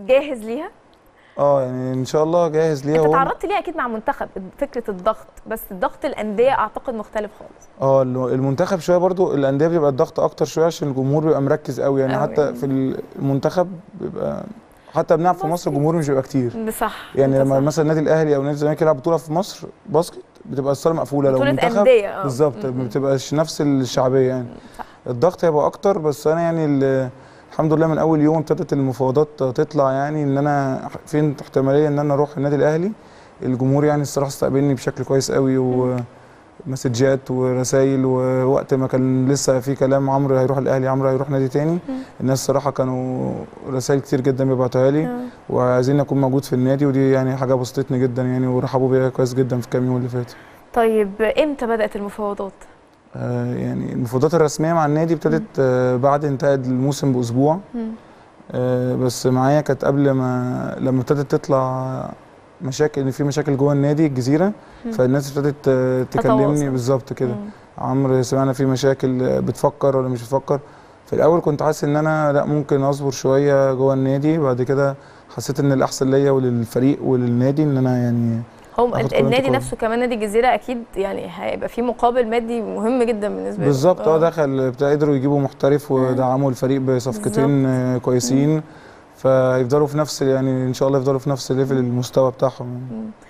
جاهز ليها اه يعني ان شاء الله جاهز ليها انت وهو- تعرضت ليها اكيد مع منتخب فكره الضغط بس ضغط الانديه اعتقد مختلف خالص اه ال- المنتخب شويه برضو الانديه بيبقى الضغط اكتر شويه عشان الجمهور بيبقى مركز قوي يعني أوي. حتى في المنتخب بيبقى حتى بنلعب في مصر الجمهور مش بيبقى كتير صح يعني أنت لما صح. مثلا النادي الاهلي او نادي الزمالك يلعب بطوله في مصر باسكت بتبقى الصاله مقفوله لو بطولة منتخب أندية، آه. بالظبط م- ما م. بتبقاش نفس الشعبيه يعني صح. الضغط هيبقى اكتر بس انا يعني ال- الحمد لله من اول يوم ابتدت المفاوضات تطلع يعني ان انا في احتماليه ان انا اروح النادي الاهلي الجمهور يعني الصراحه استقبلني بشكل كويس قوي ومسجات ورسائل ووقت ما كان لسه في كلام عمرو هيروح الاهلي عمرو هيروح نادي تاني الناس صراحه كانوا رسائل كتير جدا بيبعتوها لي آه. وعايزين اكون موجود في النادي ودي يعني حاجه بسطتني جدا يعني ورحبوا بيا كويس جدا في الكام يوم اللي فاتوا طيب امتى بدات المفاوضات آه يعني المفاوضات الرسميه مع النادي ابتدت آه بعد انتهاء الموسم باسبوع مم. آه بس معايا كانت قبل ما لما ابتدت تطلع مشاكل ان في مشاكل جوه النادي الجزيره مم. فالناس ابتدت آه، تكلمني تتواصل. بالظبط كده مم. عمرو سمعنا في مشاكل آه، بتفكر ولا مش بتفكر في الاول كنت حاسس ان انا لا ممكن اصبر شويه جوه النادي بعد كده حسيت ان الاحسن ليا وللفريق وللنادي ان انا يعني هم آخد ال- قرار النادي انتقالي. نفسه كمان نادي الجزيره اكيد يعني هيبقى فيه مقابل مادي مهم جدا بالنسبه له بالظبط اه دخل بتاع قدروا يجيبوا محترف ودعموا الفريق بصفقتين بالظبط. آه، كويسين فيفضلوا في نفس يعني ان شاء الله يفضلوا في نفس ليفل المستوى بتاعهم يعني. مم.